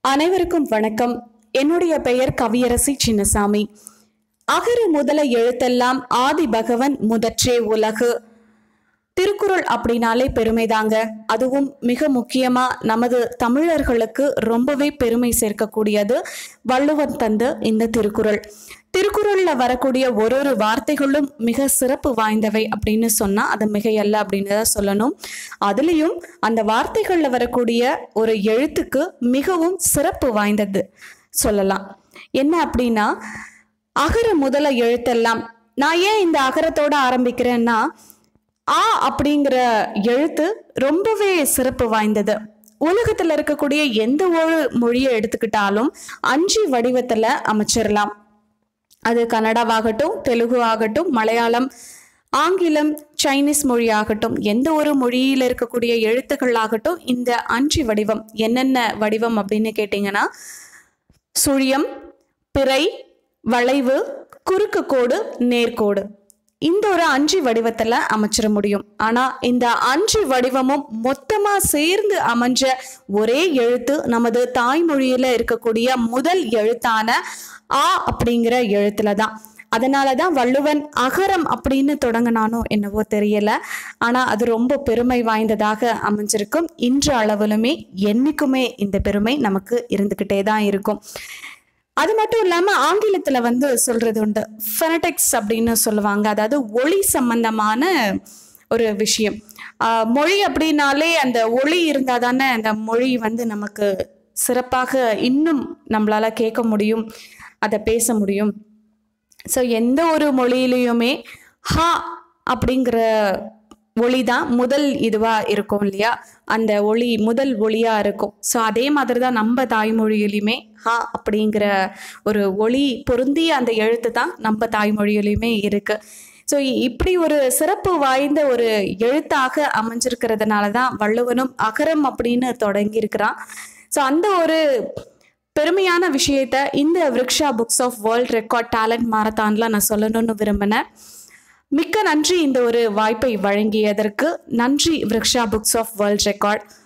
அனைவருக்கும் வணக்கம் என்னுடைய பெயர் கவியரசி சின்னசாமி அகர முதல எழுத்தெல்லாம் ஆதி பகவன் முதற்றே உலகு திருக்குறள் அப்படின்னாலே பெருமைதாங்க அதுவும் மிக முக்கியமா நமது தமிழர்களுக்கு ரொம்பவே பெருமை சேர்க்கக்கூடியது வள்ளுவன் தந்த இந்த திருக்குறள் திருக்குறள்ல வரக்கூடிய ஒரு ஒரு வார்த்தைகளும் மிக சிறப்பு வாய்ந்தவை அப்படின்னு சொன்னா அது மிகையல்ல அப்படின்னு தான் சொல்லணும் அதுலயும் அந்த வார்த்தைகள்ல வரக்கூடிய ஒரு எழுத்துக்கு மிகவும் சிறப்பு வாய்ந்தது சொல்லலாம் என்ன அப்படின்னா அகர முதல எழுத்தெல்லாம் நான் ஏன் இந்த அகரத்தோட ஆரம்பிக்கிறேன்னா ஆ அப்படிங்கிற எழுத்து ரொம்பவே சிறப்பு வாய்ந்தது உலகத்துல இருக்கக்கூடிய எந்த ஒரு மொழியை எடுத்துக்கிட்டாலும் அஞ்சு வடிவத்துல அமைச்சிடலாம் அது கன்னடாவாகட்டும் தெலுங்கு ஆகட்டும் மலையாளம் ஆங்கிலம் சைனீஸ் மொழி ஆகட்டும் எந்த ஒரு மொழியில் இருக்கக்கூடிய எழுத்துக்கள் ஆகட்டும் இந்த அஞ்சு வடிவம் என்னென்ன வடிவம் அப்படின்னு கேட்டிங்கன்னா சுழியம் பிறை வளைவு குறுக்கு கோடு நேர்கோடு இந்த ஒரு அஞ்சு வடிவத்துல அமைச்சிட முடியும் ஆனா இந்த அஞ்சு வடிவமும் மொத்தமா சேர்ந்து அமைஞ்ச ஒரே எழுத்து நமது தாய்மொழியில இருக்கக்கூடிய முதல் எழுத்தான ஆ அப்படிங்கிற எழுத்துல தான் அதனால தான் வள்ளுவன் அகரம் அப்படின்னு தொடங்கினானோ என்னவோ தெரியல ஆனா அது ரொம்ப பெருமை வாய்ந்ததாக அமைஞ்சிருக்கும் இன்று அளவிலுமே என்னைக்குமே இந்த பெருமை நமக்கு இருந்துகிட்டே தான் இருக்கும் அது மட்டும் இல்லாம ஆங்கிலத்துல வந்து சொல்றது உண்டு ஃபெனடெக்ஸ் அப்படின்னு சொல்லுவாங்க அதாவது ஒளி சம்பந்தமான ஒரு விஷயம் ஆஹ் மொழி அப்படின்னாலே அந்த ஒளி இருந்தா தானே அந்த மொழி வந்து நமக்கு சிறப்பாக இன்னும் நம்மளால கேட்க முடியும் அதை பேச முடியும் ஸோ எந்த ஒரு மொழியிலையுமே ஹா அப்படிங்கிற ஒளி தான் முதல் இதுவாக இருக்கும் இல்லையா அந்த ஒளி முதல் ஒளியாக இருக்கும் ஸோ அதே மாதிரி தான் நம்ம தாய்மொழியிலையுமே ஹா அப்படிங்கிற ஒரு ஒளி பொருந்திய அந்த எழுத்து தான் நம்ம தாய்மொழியிலையுமே இருக்குது ஸோ இப்படி ஒரு சிறப்பு வாய்ந்த ஒரு எழுத்தாக அமைஞ்சிருக்கிறதுனால தான் வள்ளுவனும் அகரம் அப்படின்னு தொடங்கியிருக்கிறான் ஸோ அந்த ஒரு பெருமையான விஷயத்த இந்த Vriksha books of world record talent மாரத்தான்ல நான் சொல்லணும்னு விரும்பினேன் மிக்க நன்றி இந்த ஒரு வாய்ப்பை வழங்கியதற்கு நன்றி Vriksha books of world record